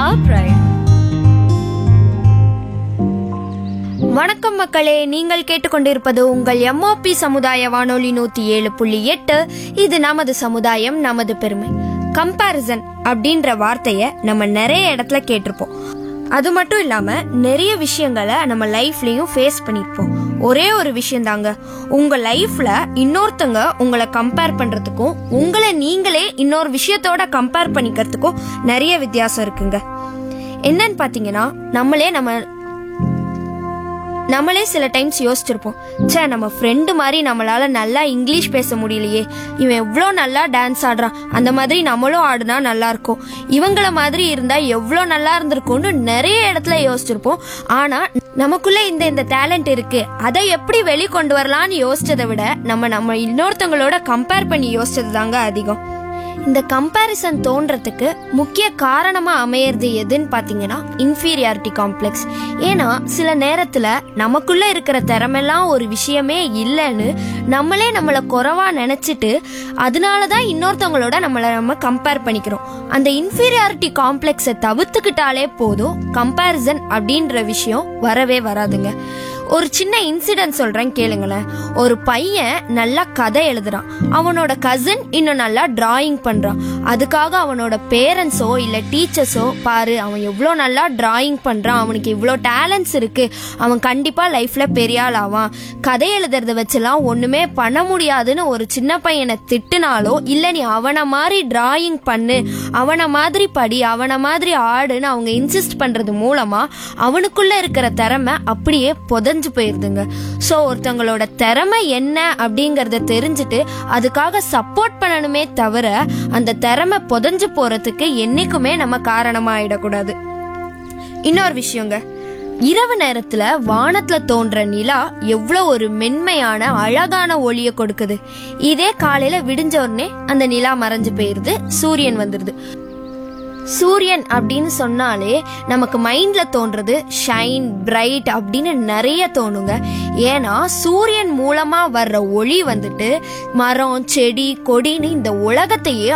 our pride. வணக்கம் மக்களே நீங்கள் கேட்டுக்கொண்டிருப்பது உங்கள் எம்ஓபி சமுதாய வானொலி நூத்தி ஏழு புள்ளி எட்டு இது நமது சமுதாயம் நமது பெருமை கம்பேரிசன் அப்படின்ற வார்த்தைய நம்ம நிறைய இடத்துல கேட்டிருப்போம் அது மட்டும் இல்லாம நிறைய விஷயங்களை நம்ம லைஃப்லயும் ஃபேஸ் பண்ணிருப்போம் ஒரே ஒரு விஷயம் தாங்க உங்க லைஃப்ல இன்னொருத்தங்க உங்களை கம்பேர் பண்றதுக்கும் உங்களை நீங்களே இன்னொரு விஷயத்தோட கம்பேர் பண்ணிக்கிறதுக்கும் நிறைய வித்தியாசம் இருக்குங்க என்னன்னு பாத்தீங்கன்னா நம்மளே நம்ம நம்மளே சில டைம்ஸ் யோசிச்சிருப்போம் ச்சே நம்ம ஃப்ரெண்டு மாதிரி நம்மளால நல்லா இங்கிலீஷ் பேச முடியலையே இவன் எவ்வளோ நல்லா டான்ஸ் ஆடுறான் அந்த மாதிரி நம்மளும் ஆடுனா நல்லா இருக்கும் இவங்கள மாதிரி இருந்தா எவ்வளோ நல்லா இருந்திருக்கும்னு நிறைய இடத்துல யோசிச்சிருப்போம் ஆனா நமக்குள்ள இந்த இந்த டேலண்ட் இருக்கு அதை எப்படி வெளிக்கொண்டு வரலாம்னு யோசிச்சதை விட நம்ம நம்ம இன்னொருத்தவங்களோட கம்பேர் பண்ணி யோசிச்சது தாங்க அதிகம் இந்த கம்பேரிசன் தோன்றதுக்கு முக்கிய காரணமா அமையறது எதுன்னு பாத்தீங்கன்னா இன்ஃபீரியாரிட்டி காம்ப்ளெக்ஸ் ஏன்னா சில நேரத்துல நமக்குள்ள இருக்கிற திறமெல்லாம் ஒரு விஷயமே இல்லைன்னு நம்மளே நம்மளை குறைவா நினைச்சிட்டு அதனாலதான் இன்னொருத்தவங்களோட நம்மளை நம்ம கம்பேர் பண்ணிக்கிறோம் அந்த இன்ஃபீரியாரிட்டி காம்ப்ளெக்ஸை தவிர்த்துக்கிட்டாலே போதும் கம்பேரிசன் அப்படின்ற விஷயம் வரவே வராதுங்க ஒரு சின்ன இன்சிடென்ட் சொல்றேன் கேளுங்களேன் ஒரு பையன் நல்லா கதை எழுதுறான் அவனோட கசின் இன்னும் நல்லா டிராயிங் பண்றான் அதுக்காக அவனோட பேரண்ட்ஸோ இல்ல டீச்சர்ஸோ பாரு அவன் எவ்வளோ நல்லா டிராயிங் பண்றான் அவனுக்கு இவ்வளோ டேலண்ட்ஸ் இருக்கு அவன் கண்டிப்பா லைஃப்ல பெரிய ஆள் ஆவான் கதை எழுதுறத வச்செல்லாம் ஒண்ணுமே பண்ண முடியாதுன்னு ஒரு சின்ன பையனை திட்டுனாலோ இல்ல நீ அவனை மாதிரி டிராயிங் பண்ணு அவனை மாதிரி படி அவனை மாதிரி ஆடுன்னு அவங்க இன்சிஸ்ட் பண்றது மூலமா அவனுக்குள்ள இருக்கிற திறமை அப்படியே புதஞ்சு போயிருதுங்க ஸோ ஒருத்தவங்களோட திறமை என்ன அப்படிங்கறத தெரிஞ்சுட்டு அதுக்காக சப்போர்ட் பண்ணணுமே தவிர அந்த திறமை புதஞ்சு போறதுக்கு என்னைக்குமே நம்ம காரணமாயிடக்கூடாது இன்னொரு விஷயங்க இரவு நேரத்துல வானத்துல தோன்ற நிலா எவ்வளோ ஒரு மென்மையான அழகான ஒளியை கொடுக்குது இதே காலையில விடிஞ்ச உடனே அந்த நிலா மறைஞ்சு போயிருது சூரியன் வந்துருது சூரியன் அப்படின்னு சொன்னாலே நமக்கு மைண்ட்ல தோன்றது ஷைன் பிரைட் அப்படின்னு நிறைய தோணுங்க ஏன்னா சூரியன் மூலமா வர்ற ஒளி வந்துட்டு மரம் செடி கொடின்னு இந்த உலகத்தையே